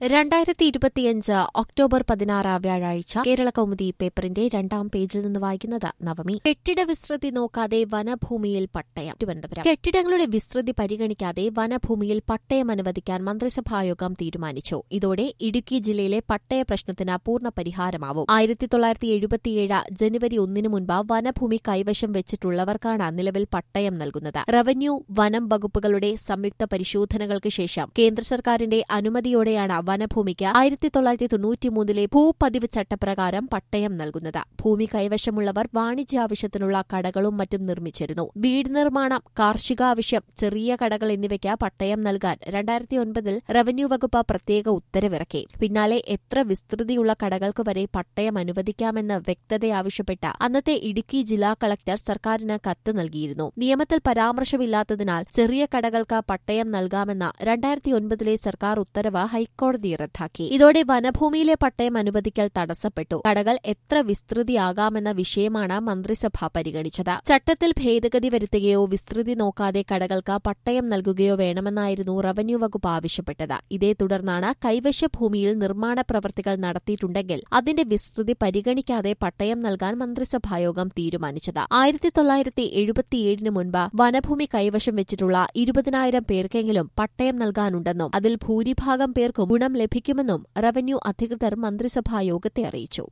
രണ്ടായിരത്തി ഇരുപത്തിയഞ്ച് ഒക്ടോബർ പതിനാറ് വ്യാഴാഴ്ച കേരള കൗമുദി പേപ്പറിന്റെ രണ്ടാം പേജിൽ നിന്ന് വായിക്കുന്നത് നവമി കെട്ടിട വിസ്തൃതി നോക്കാതെ വനഭൂമിയിൽ പട്ടയം തിരുവനന്തപുരം കെട്ടിടങ്ങളുടെ വിസ്തൃതി പരിഗണിക്കാതെ വനഭൂമിയിൽ പട്ടയം അനുവദിക്കാൻ മന്ത്രിസഭായോഗം തീരുമാനിച്ചു ഇതോടെ ഇടുക്കി ജില്ലയിലെ പട്ടയ പ്രശ്നത്തിന് പൂർണ്ണ പരിഹാരമാവും ആയിരത്തി തൊള്ളായിരത്തി എഴുപത്തിയേഴ് ജനുവരി ഒന്നിനു മുൻപ് വനഭൂമി കൈവശം വെച്ചിട്ടുള്ളവർക്കാണ് നിലവിൽ പട്ടയം നൽകുന്നത് റവന്യൂ വനം വകുപ്പുകളുടെ സംയുക്ത പരിശോധനകൾക്ക് ശേഷം കേന്ദ്ര സർക്കാരിന്റെ അനുമതിയോടെയാണ് വനഭൂമിക്ക് ആയിരത്തി തൊള്ളായിരത്തി തൊണ്ണൂറ്റിമൂന്നിലെ ഭൂപതിവ് ചട്ടപ്രകാരം പട്ടയം നൽകുന്നത് ഭൂമി കൈവശമുള്ളവർ വാണിജ്യാവശ്യത്തിനുള്ള കടകളും മറ്റും നിർമ്മിച്ചിരുന്നു വീട് നിർമ്മാണം കാർഷികാവശ്യം ചെറിയ കടകൾ എന്നിവയ്ക്ക് പട്ടയം നൽകാൻ രണ്ടായിരത്തി ഒൻപതിൽ റവന്യൂ വകുപ്പ് പ്രത്യേക ഉത്തരവിറക്കി പിന്നാലെ എത്ര വിസ്തൃതിയുള്ള കടകൾക്ക് വരെ പട്ടയം അനുവദിക്കാമെന്ന് വ്യക്തത ആവശ്യപ്പെട്ട് അന്നത്തെ ഇടുക്കി ജില്ലാ കളക്ടർ സർക്കാരിന് കത്ത് നൽകിയിരുന്നു നിയമത്തിൽ പരാമർശമില്ലാത്തതിനാൽ ചെറിയ കടകൾക്ക് പട്ടയം നൽകാമെന്ന രണ്ടായിരത്തി ഒൻപതിലെ സർക്കാർ ഉത്തരവ് ഹൈക്കോടതി റദ്ദാക്കി ഇതോടെ വനഭൂമിയിലെ പട്ടയം അനുവദിക്കൽ തടസ്സപ്പെട്ടു കടകൾ എത്ര വിസ്തൃതിയാകാമെന്ന വിഷയമാണ് മന്ത്രിസഭ പരിഗണിച്ചത് ചട്ടത്തിൽ ഭേദഗതി വരുത്തുകയോ വിസ്തൃതി നോക്കാതെ കടകൾക്ക് പട്ടയം നൽകുകയോ വേണമെന്നായിരുന്നു റവന്യൂ വകുപ്പ് ആവശ്യപ്പെട്ടത് ഇതേ തുടർന്നാണ് കൈവശ ഭൂമിയിൽ നിർമ്മാണ പ്രവൃത്തികൾ നടത്തിയിട്ടുണ്ടെങ്കിൽ അതിന്റെ വിസ്തൃതി പരിഗണിക്കാതെ പട്ടയം നൽകാൻ മന്ത്രിസഭായോഗം തീരുമാനിച്ചത് ആയിരത്തി തൊള്ളായിരത്തി എഴുപത്തിയേഴിന് മുൻപ് വനഭൂമി കൈവശം വെച്ചിട്ടുള്ള ഇരുപതിനായിരം പേർക്കെങ്കിലും പട്ടയം നൽകാനുണ്ടെന്നും അതിൽ ഭൂരിഭാഗം പേർക്കും ഗുണം ലഭിക്കുമെന്നും റവന്യൂ അധികൃതർ മന്ത്രിസഭായോഗത്തെ അറിയിച്ചു